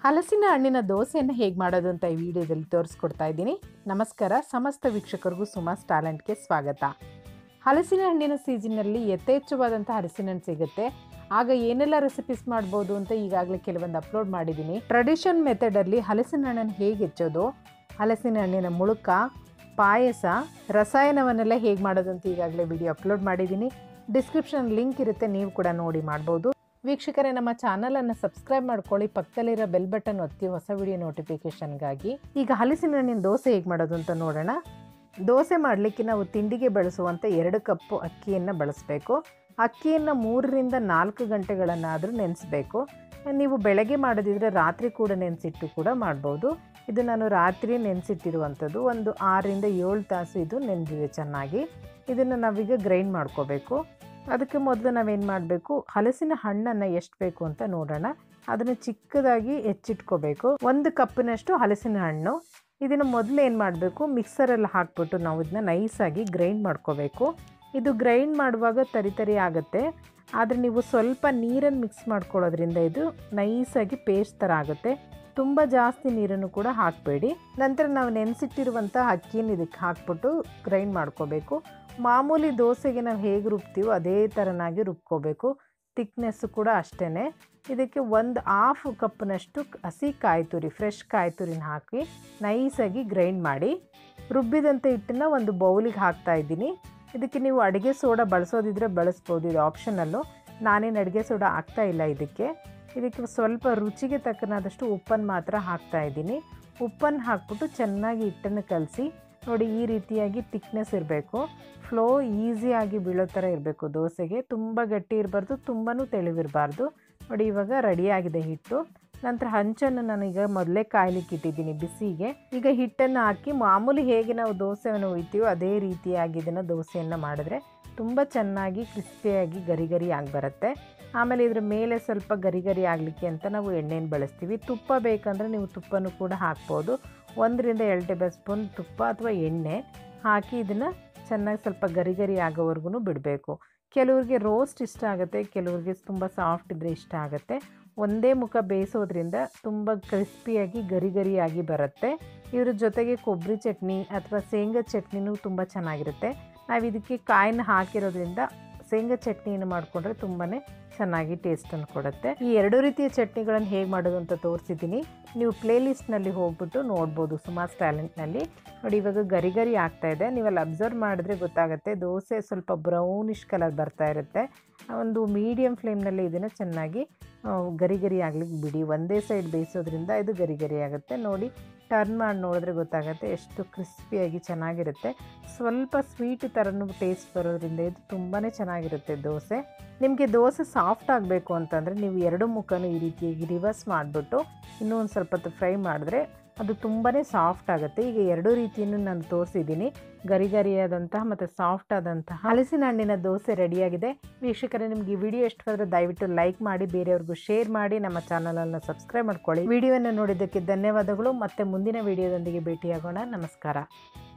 ಹಲಸಿನ ಹಣ್ಣಿನ ದೋಸೆಯನ್ನು ಹೇಗೆ ಮಾಡೋದು ಅಂತ ಈ ವಿಡಿಯೋದಲ್ಲಿ ತೋರಿಸ್ಕೊಡ್ತಾ ಇದ್ದೀನಿ ನಮಸ್ಕಾರ ಸಮಸ್ತ ವೀಕ್ಷಕರಿಗೂ ಸುಮಾಸ್ ಟ್ಯಾಲೆಂಟ್ಗೆ ಸ್ವಾಗತ ಹಲಸಿನ ಹಣ್ಣಿನ ಸೀಸನ್ನಲ್ಲಿ ಯಥೇಚ್ಛವಾದಂಥ ಹಲಸಿನ ಹಣ್ಣು ಸಿಗುತ್ತೆ ಆಗ ಏನೆಲ್ಲ ರೆಸಿಪೀಸ್ ಮಾಡ್ಬೋದು ಅಂತ ಈಗಾಗಲೇ ಕೆಲವೊಂದು ಅಪ್ಲೋಡ್ ಮಾಡಿದ್ದೀನಿ ಟ್ರೆಡಿಷನ್ ಮೆಥಡಲ್ಲಿ ಹಲಸಿನ ಹಣ್ಣನ್ನು ಹೇಗೆ ಹೆಚ್ಚೋದು ಹಲಸಿನ ಹಣ್ಣಿನ ಮುಳುಕ ಪಾಯಸ ರಸಾಯನವನ್ನೆಲ್ಲ ಹೇಗೆ ಮಾಡೋದು ಅಂತ ಈಗಾಗಲೇ ವಿಡಿಯೋ ಅಪ್ಲೋಡ್ ಮಾಡಿದ್ದೀನಿ ಡಿಸ್ಕ್ರಿಪ್ಷನ್ ಲಿಂಕ್ ಇರುತ್ತೆ ನೀವು ಕೂಡ ನೋಡಿ ಮಾಡ್ಬೋದು ವೀಕ್ಷಕರೇ ನಮ್ಮ ಚಾನಲನ್ನು ಸಬ್ಸ್ಕ್ರೈಬ್ ಮಾಡ್ಕೊಳ್ಳಿ ಪಕ್ಕದಲ್ಲಿರೋ ಬೆಲ್ ಬಟನ್ ಒತ್ತಿ ಹೊಸ ವಿಡಿಯೋ ನೋಟಿಫಿಕೇಷನ್ಗಾಗಿ ಈಗ ಹಲಸಿನ ಹಣ್ಣಿನ ದೋಸೆ ಹೇಗೆ ಮಾಡೋದು ಅಂತ ನೋಡೋಣ ದೋಸೆ ಮಾಡಲಿಕ್ಕೆ ನಾವು ತಿಂಡಿಗೆ ಬಳಸುವಂಥ ಎರಡು ಕಪ್ಪು ಅಕ್ಕಿಯನ್ನು ಬಳಸಬೇಕು ಅಕ್ಕಿಯನ್ನು ಮೂರರಿಂದ ನಾಲ್ಕು ಗಂಟೆಗಳನ್ನಾದರೂ ನೆನೆಸಬೇಕು ನೀವು ಬೆಳಗ್ಗೆ ಮಾಡೋದಿದ್ರೆ ರಾತ್ರಿ ಕೂಡ ನೆನೆಸಿಟ್ಟು ಕೂಡ ಮಾಡ್ಬೋದು ಇದು ನಾನು ರಾತ್ರಿ ನೆನೆಸಿಟ್ಟಿರುವಂಥದ್ದು ಒಂದು ಆರರಿಂದ ಏಳು ತಾಸು ಇದು ನೆನೆದಿದೆ ಚೆನ್ನಾಗಿ ಇದನ್ನು ನಾವೀಗ ಗ್ರೈಂಡ್ ಮಾಡ್ಕೋಬೇಕು ಅದಕ್ಕೆ ಮೊದಲು ನಾವೇನು ಮಾಡಬೇಕು ಹಲಸಿನ ಹಣ್ಣನ್ನು ಎಷ್ಟು ಬೇಕು ಅಂತ ನೋಡೋಣ ಅದನ್ನು ಚಿಕ್ಕದಾಗಿ ಹೆಚ್ಚಿಟ್ಕೋಬೇಕು ಒಂದು ಕಪ್ಪಿನಷ್ಟು ಹಲಸಿನ ಹಣ್ಣು ಇದನ್ನು ಮೊದಲು ಏನು ಮಾಡಬೇಕು ಮಿಕ್ಸರಲ್ಲಿ ಹಾಕ್ಬಿಟ್ಟು ನಾವು ಇದನ್ನ ನೈಸಾಗಿ ಗ್ರೈಂಡ್ ಮಾಡ್ಕೋಬೇಕು ಇದು ಗ್ರೈಂಡ್ ಮಾಡುವಾಗ ತರಿ ತರಿ ಆಗುತ್ತೆ ಆದರೆ ನೀವು ಸ್ವಲ್ಪ ನೀರನ್ನು ಮಿಕ್ಸ್ ಮಾಡ್ಕೊಳ್ಳೋದ್ರಿಂದ ಇದು ನೈಸಾಗಿ ಪೇಸ್ಟ್ ಥರ ಆಗುತ್ತೆ ತುಂಬ ಜಾಸ್ತಿ ನೀರನ್ನು ಕೂಡ ಹಾಕಬೇಡಿ ನಂತರ ನಾವು ನೆನೆಸಿಟ್ಟಿರುವಂಥ ಅಕ್ಕಿನ ಇದಕ್ಕೆ ಹಾಕ್ಬಿಟ್ಟು ಗ್ರೈಂಡ್ ಮಾಡ್ಕೋಬೇಕು ಮಾಮೂಲಿ ದೋಸೆಗೆ ನಾವು ಹೇಗೆ ರುಬ್ತೀವೋ ಅದೇ ಥರನಾಗಿ ರುಬ್ಕೋಬೇಕು ತಿಕ್ನೆಸ್ಸು ಕೂಡ ಅಷ್ಟೇ ಇದಕ್ಕೆ ಒಂದು ಹಾಫ್ ಕಪ್ನಷ್ಟು ಹಸಿ ಕಾಯಿ ತುರಿ ಫ್ರೆಶ್ ಕಾಯಿ ತುರಿನ ಹಾಕಿ ನೈಸಾಗಿ ಗ್ರೈಂಡ್ ಮಾಡಿ ರುಬ್ಬಿದಂಥ ಹಿಟ್ಟನ್ನು ಒಂದು ಬೌಲಿಗೆ ಹಾಕ್ತಾ ಇದ್ದೀನಿ ಇದಕ್ಕೆ ನೀವು ಅಡುಗೆ ಸೋಡಾ ಬಳಸೋದಿದ್ರೆ ಬಳಸ್ಬೋದು ಇದು ಆಪ್ಷನಲ್ಲು ನಾನೇನು ಅಡುಗೆ ಸೋಡಾ ಹಾಕ್ತಾ ಇಲ್ಲ ಇದಕ್ಕೆ ಇದಕ್ಕೆ ಸ್ವಲ್ಪ ರುಚಿಗೆ ತಕ್ಕನಾದಷ್ಟು ಉಪ್ಪನ್ನು ಮಾತ್ರ ಹಾಕ್ತಾ ಇದ್ದೀನಿ ಉಪ್ಪನ್ನು ಹಾಕ್ಬಿಟ್ಟು ಚೆನ್ನಾಗಿ ಹಿಟ್ಟನ್ನು ಕಲಸಿ ನೋಡಿ ಈ ರೀತಿಯಾಗಿ ತಿಕ್ನೆಸ್ ಇರಬೇಕು ಫ್ಲೋ ಈಸಿಯಾಗಿ ಬೀಳೋ ಥರ ಇರಬೇಕು ದೋಸೆಗೆ ತುಂಬ ಗಟ್ಟಿ ಇರಬಾರ್ದು ತುಂಬಾ ತೆಳುವಿರಬಾರ್ದು ನೋಡಿ ಇವಾಗ ರೆಡಿಯಾಗಿದೆ ಹಿಟ್ಟು ನಂತರ ಹಂಚನ್ನು ನಾನೀಗ ಮೊದಲೇ ಕಾಯ್ಲಿಕ್ಕೆ ಇಟ್ಟಿದ್ದೀನಿ ಬಿಸಿಗೆ ಈಗ ಹಿಟ್ಟನ್ನು ಹಾಕಿ ಮಾಮೂಲಿ ಹೇಗೆ ನಾವು ದೋಸೆಯನ್ನು ಒಯ್ತೀವೋ ಅದೇ ರೀತಿಯಾಗಿ ಇದನ್ನು ದೋಸೆಯನ್ನು ಮಾಡಿದ್ರೆ ತುಂಬ ಚೆನ್ನಾಗಿ ಕ್ರಿಸ್ಪಿಯಾಗಿ ಗರಿ ಗರಿ ಆಗಿ ಬರುತ್ತೆ ಆಮೇಲೆ ಇದ್ರ ಮೇಲೆ ಸ್ವಲ್ಪ ಗರಿ ಗರಿ ಆಗಲಿಕ್ಕೆ ಅಂತ ನಾವು ಎಣ್ಣೆನ ಬಳಸ್ತೀವಿ ತುಪ್ಪ ಬೇಕಂದರೆ ನೀವು ತುಪ್ಪನೂ ಕೂಡ ಹಾಕ್ಬೋದು ಒಂದರಿಂದ ಎರಡು ಟೇಬಲ್ ಸ್ಪೂನ್ ತುಪ್ಪ ಅಥವಾ ಎಣ್ಣೆ ಹಾಕಿ ಇದನ್ನು ಚೆನ್ನಾಗಿ ಸ್ವಲ್ಪ ಗರಿ ಗರಿ ಆಗೋವರೆಗೂ ಬಿಡಬೇಕು ಕೆಲವ್ರಿಗೆ ರೋಸ್ಟ್ ಇಷ್ಟ ಆಗುತ್ತೆ ಕೆಲವ್ರಿಗೆ ತುಂಬ ಸಾಫ್ಟ್ ಇದ್ದರೆ ಇಷ್ಟ ಆಗುತ್ತೆ ಒಂದೇ ಮುಖ ಬೇಯಿಸೋದ್ರಿಂದ ತುಂಬ ಕ್ರಿಸ್ಪಿಯಾಗಿ ಗರಿ ಗರಿಯಾಗಿ ಬರುತ್ತೆ ಇದ್ರ ಜೊತೆಗೆ ಕೊಬ್ಬರಿ ಚಟ್ನಿ ಅಥವಾ ಶೇಂಗಾ ಚಟ್ನಿನೂ ತುಂಬ ಚೆನ್ನಾಗಿರುತ್ತೆ ನಾವು ಇದಕ್ಕೆ ಕಾಯಿನ ಹಾಕಿರೋದ್ರಿಂದ ಶೇಂಗಾ ಚಟ್ನಿಯನ್ನು ಮಾಡಿಕೊಂಡ್ರೆ ತುಂಬಾ ಚೆನ್ನಾಗಿ ಟೇಸ್ಟನ್ನು ಕೊಡುತ್ತೆ ಈ ಎರಡು ರೀತಿಯ ಚಟ್ನಿಗಳನ್ನು ಹೇಗೆ ಮಾಡೋದು ಅಂತ ತೋರಿಸಿದ್ದೀನಿ ನೀವು ಪ್ಲೇಲಿಸ್ಟ್ನಲ್ಲಿ ಹೋಗ್ಬಿಟ್ಟು ನೋಡ್ಬೋದು ಸುಮಾರು ಟ್ಯಾಲೆಂಟ್ನಲ್ಲಿ ನೋಡಿ ಇವಾಗ ಗರಿ ಗರಿ ಆಗ್ತಾ ಇದೆ ನೀವಲ್ಲಿ ಅಬ್ಸರ್ವ್ ಮಾಡಿದ್ರೆ ಗೊತ್ತಾಗುತ್ತೆ ದೋಸೆ ಸ್ವಲ್ಪ ಬ್ರೌನಿಷ್ ಕಲರ್ ಬರ್ತಾ ಇರುತ್ತೆ ಒಂದು ಮೀಡಿಯಮ್ ಫ್ಲೇಮ್ನಲ್ಲಿ ಇದನ್ನು ಚೆನ್ನಾಗಿ ಗರಿ ಗರಿ ಆಗ್ಲಿಕ್ಕೆ ಬಿಡಿ ಒಂದೇ ಸೈಡ್ ಬೇಯಿಸೋದ್ರಿಂದ ಇದು ಗರಿ ಗರಿ ಆಗುತ್ತೆ ನೋಡಿ ಟರ್ನ್ ಮಾಡಿ ನೋಡಿದ್ರೆ ಗೊತ್ತಾಗುತ್ತೆ ಎಷ್ಟು ಕ್ರಿಸ್ಪಿಯಾಗಿ ಚೆನ್ನಾಗಿರುತ್ತೆ ಸ್ವಲ್ಪ ಸ್ವೀಟ್ ಥರನೂ ಟೇಸ್ಟ್ ಬರೋದ್ರಿಂದ ಇದು ತುಂಬಾ ಚೆನ್ನಾಗಿರುತ್ತೆ ದೋಸೆ ನಿಮಗೆ ದೋಸೆ ಸಾಫ್ಟ್ ಆಗಬೇಕು ಅಂತಂದರೆ ನೀವು ಎರಡು ಮುಖನೂ ಈ ರೀತಿಯಾಗಿ ರಿವರ್ಸ್ ಮಾಡಿಬಿಟ್ಟು ಇನ್ನೂ ಒಂದು ಸ್ವಲ್ಪ ಹೊತ್ತು ಫ್ರೈ ಮಾಡಿದ್ರೆ ಅದು ತುಂಬಾ ಸಾಫ್ಟ್ ಆಗುತ್ತೆ ಈಗ ಎರಡೂ ರೀತಿಯನ್ನು ನಾನು ತೋರಿಸಿದ್ದೀನಿ ಗರಿ ಗರಿಯಾದಂತಹ ಮತ್ತು ಸಾಫ್ಟ್ ಆದಂತಹ ಹಲಸಿನ ಹಣ್ಣಿನ ದೋಸೆ ರೆಡಿಯಾಗಿದೆ ವೀಕ್ಷಕರೇ ನಿಮ್ಗೆ ಈ ವಿಡಿಯೋ ಇಷ್ಟವಾದರೆ ದಯವಿಟ್ಟು ಲೈಕ್ ಮಾಡಿ ಬೇರೆಯವ್ರಿಗೂ ಶೇರ್ ಮಾಡಿ ನಮ್ಮ ಚಾನಲನ್ನು ಸಬ್ಸ್ಕ್ರೈಬ್ ಮಾಡ್ಕೊಳ್ಳಿ ವಿಡಿಯೋವನ್ನು ನೋಡಿದ್ದಕ್ಕೆ ಧನ್ಯವಾದಗಳು ಮತ್ತೆ ಮುಂದಿನ ವಿಡಿಯೋದೊಂದಿಗೆ ಭೇಟಿಯಾಗೋಣ ನಮಸ್ಕಾರ